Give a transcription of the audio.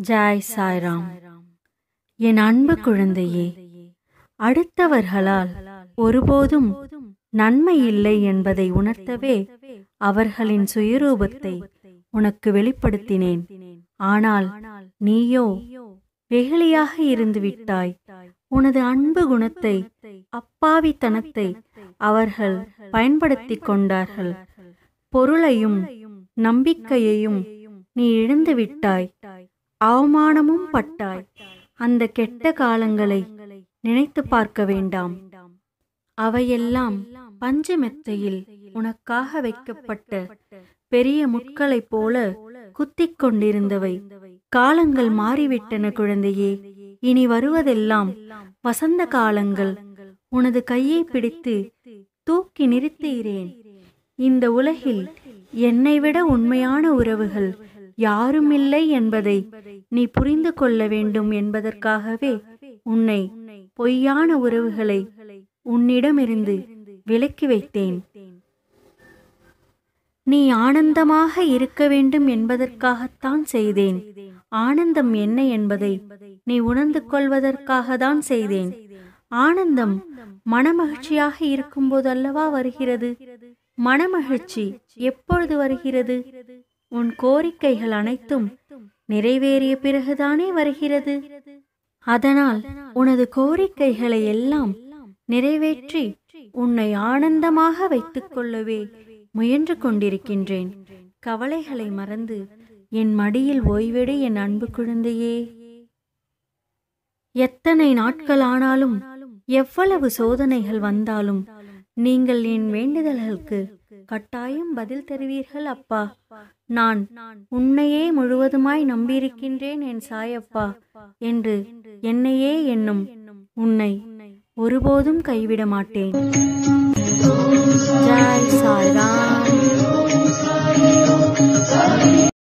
Joy Sairam என் அன்பு குழந்தையே அடுத்தவர்களால் ஒருபோதும் நன்மை இல்லை என்பதை உணர்த்தவே அவர்களின் சுயரூபத்தை உனக்கு வெளிப்படுத்தினேன் ஆனால் நீயோ வெகுளியாக இருந்து விட்டாய் உனது அன்பு குணத்தை அப்பாவித்தனத்தை அவர்கள் பயன்படுத்திக் கொண்டார்கள் பொருளையும் நம்பிக்கையையும் நீ இழந்து விட்டாய் அவமானமும் பட்டாய் அந்த கெட்ட காலங்களை நினைத்து பார்க்க வேண்டாம் அவையெல்லாம் பஞ்சு மெத்தையில் உனக்காக வைக்கப்பட்ட பெரிய முட்களைப் போல குத்திக் கொண்டிருந்தவை காலங்கள் மாறிவிட்டன குழந்தையே இனி வருவதெல்லாம் வசந்த காலங்கள் உனது கையை பிடித்து தூக்கி நிறுத்துகிறேன் இந்த உலகில் என்னை விட உண்மையான உறவுகள் யாரும் இல்லை என்பதை நீ புரிந்து கொள்ள வேண்டும் என்பதற்காகவே உன்னை பொய்யான உறவுகளை உன்னிடமிருந்து விலக்கி வைத்தேன் நீ ஆனந்தமாக இருக்க வேண்டும் என்பதற்காகத்தான் செய்தேன் ஆனந்தம் என்ன என்பதை நீ உணர்ந்து கொள்வதற்காக தான் செய்தேன் ஆனந்தம் மனமகிழ்ச்சியாக இருக்கும்போது அல்லவா வருகிறது மனமகிழ்ச்சி எப்பொழுது வருகிறது உன் கோரிக்கைகள் அனைத்தும் நிறைவேறிய பிறகுதானே வருகிறது அதனால் உனது கோரிக்கைகளை எல்லாம் நிறைவேற்றி உன்னை ஆனந்தமாக வைத்துக் கொள்ளவே முயன்று கொண்டிருக்கின்றேன் கவலைகளை மறந்து என் மடியில் ஓய்வெடு என் அன்பு குழந்தையே எத்தனை நாட்கள் ஆனாலும் எவ்வளவு சோதனைகள் வந்தாலும் நீங்கள் என் வேண்டுதல்களுக்கு கட்டாயம் பதில் தருவீர்கள் அப்பா நான் உன்னையே முழுவதுமாய் நம்பியிருக்கின்றேன் என் சாயப்பா என்று என்னையே என்னும் உன்னை ஒருபோதும் கைவிட மாட்டேன்